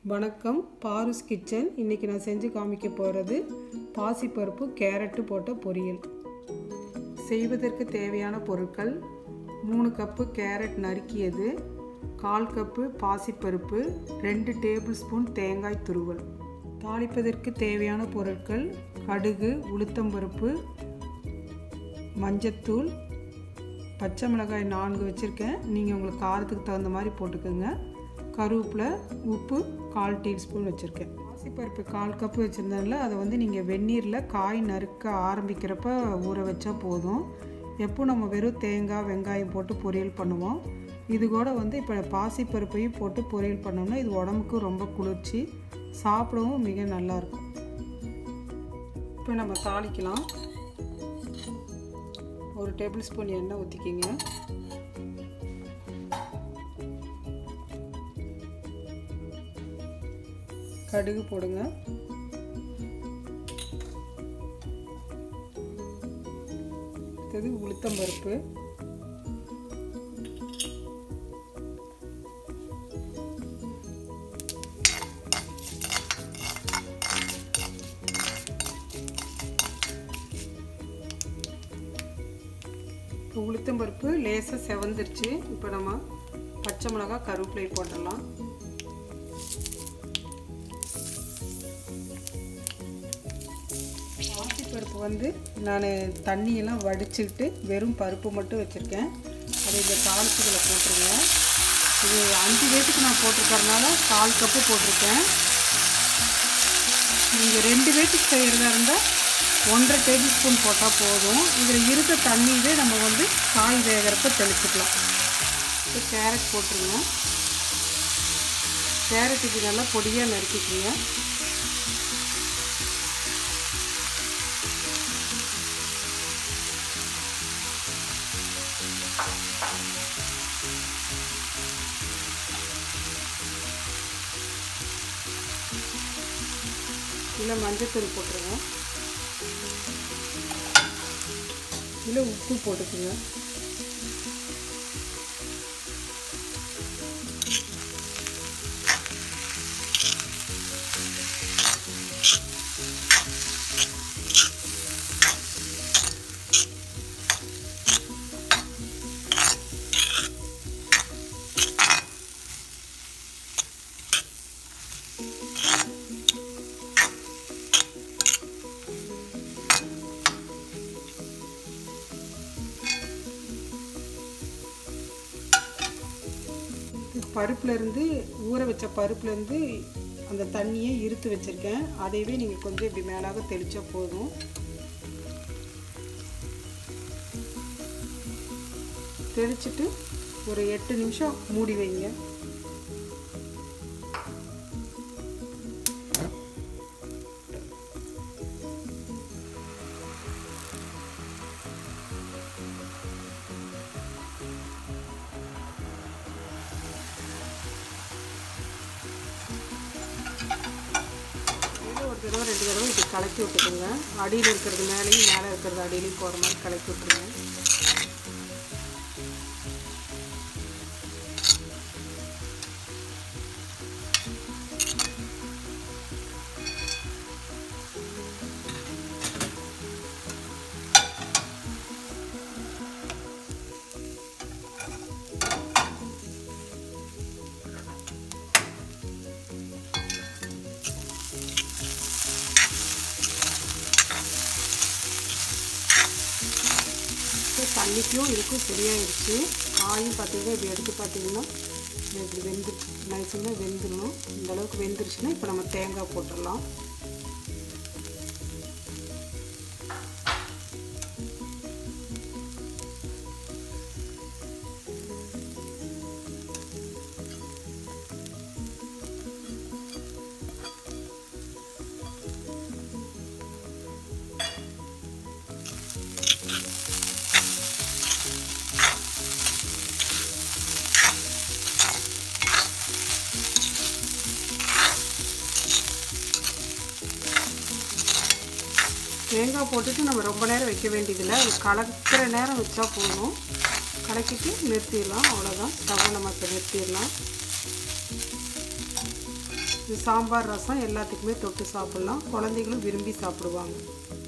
வணக்கம் பாருஸ் கிச்சன் இன்றைக்கி நான் செஞ்சு காமிக்க போகிறது பாசிப்பருப்பு கேரட்டு போட்ட பொரியல் செய்வதற்கு தேவையான பொருட்கள் மூணு கப்பு கேரட் நறுக்கியது கால் கப்பு பாசிப்பருப்பு ரெண்டு டேபிள் ஸ்பூன் தேங்காய் துருவல் தாளிப்பதற்கு தேவையான பொருட்கள் கடுகு உளுத்தம்பருப்பு மஞ்சத்தூள் பச்சை மிளகாய் நான்கு வச்சுருக்கேன் நீங்கள் உங்களுக்கு காரத்துக்கு தகுந்த மாதிரி போட்டுக்கோங்க கருவேப்பிலை உப்பு கால் டீஸ்பூன் வச்சுருக்கேன் பாசிப்பருப்பு கால் கப்பு வச்சுருந்தேன்ல அதை வந்து நீங்கள் வெந்நீரில் காய் நறுக்க ஆரம்பிக்கிறப்ப ஊற வச்சா போதும் எப்போ நம்ம வெறும் தேங்காய் வெங்காயம் போட்டு பொரியல் பண்ணுவோம் இது கூட வந்து இப்போ பாசிப்பருப்பையும் போட்டு பொரியல் பண்ணோம்னா இது உடம்புக்கு ரொம்ப குளிர்ச்சி சாப்பிடவும் மிக நல்லாயிருக்கும் இப்போ நம்ம தாளிக்கலாம் ஒரு டேபிள் ஸ்பூன் எண்ணெய் ஊற்றிக்கிங்க கடுகு போடுங்க அடுத்தது உளுத்தம்பருப்பு இப்போ உளுத்தம்பருப்பு லேசாக செவந்துருச்சு இப்போ நம்ம பச்சை மிளகா கருவேப்பிலை போட்டுடலாம் பாசிப்பருப்பு வந்து நான் தண்ணியெல்லாம் வடிச்சுக்கிட்டு வெறும் பருப்பு மட்டும் வச்சுருக்கேன் அதை இந்த தாளிப்புகளை போட்டுருங்க இது அஞ்சு பேத்துக்கு நான் போட்டிருக்கறனால கால் கப்பு போட்டிருக்கேன் நீங்கள் ரெண்டு பேத்துக்கு செய்கிறதா இருந்தால் ஒன்றரை டேபிள் ஸ்பூன் போட்டால் போதும் இதில் இருக்க தண்ணியவே நம்ம வந்து காய் வேகிறப்ப தெளிச்சுக்கலாம் இப்போ கேரட் போட்டுருங்க கேரட் இது நல்லா பொடியாக நறுக்கிக்கோங்க இதில் மஞ்சத்தூள் போட்டுருங்க இதில் உப்பு போட்டுக்குங்க பருப்புலேருந்து ஊற வச்ச பருப்புலேருந்து அந்த தண்ணியை இருத்து வச்சுருக்கேன் அதையவே நீங்கள் கொஞ்சம் இப்படி மேலாக தெளித்தா போதும் தெளிச்சுட்டு ஒரு எட்டு நிமிஷம் மூடி வைங்க ஒரு தடவை ரெண்டு தடவை இப்படி கலக்கி விட்டுக்கோங்க அடியில் இருக்கிறது மேலேயும் மேலே இருக்கிறது அடியிலையும் போகிற மாதிரி கலக்கி விட்டுருங்க தண்ணிக்கும் இதுக்கும் சரியாயிடுச்சு காயும் பார்த்தீங்கன்னா இப்படி எடுத்து பார்த்தீங்கன்னா இப்படி வெந்து நைஸுன்னா வெந்துடணும் இந்த அளவுக்கு வெந்துருச்சுன்னா இப்போ நம்ம தேங்காய் போட்டுடலாம் தேங்காய் போட்டுட்டு நம்ம ரொம்ப நேரம் வைக்க வேண்டியதில்லை அது கலக்கிற நேரம் வச்சா போதும் கலக்கிட்டு நிறுத்திடலாம் அவ்வளோதான் ஸ்டவ்வை நம்ம இப்போ நிறுத்திடலாம் இது சாம்பார் ரசம் எல்லாத்துக்குமே தொட்டு சாப்பிட்லாம் குழந்தைகளும் விரும்பி சாப்பிடுவாங்க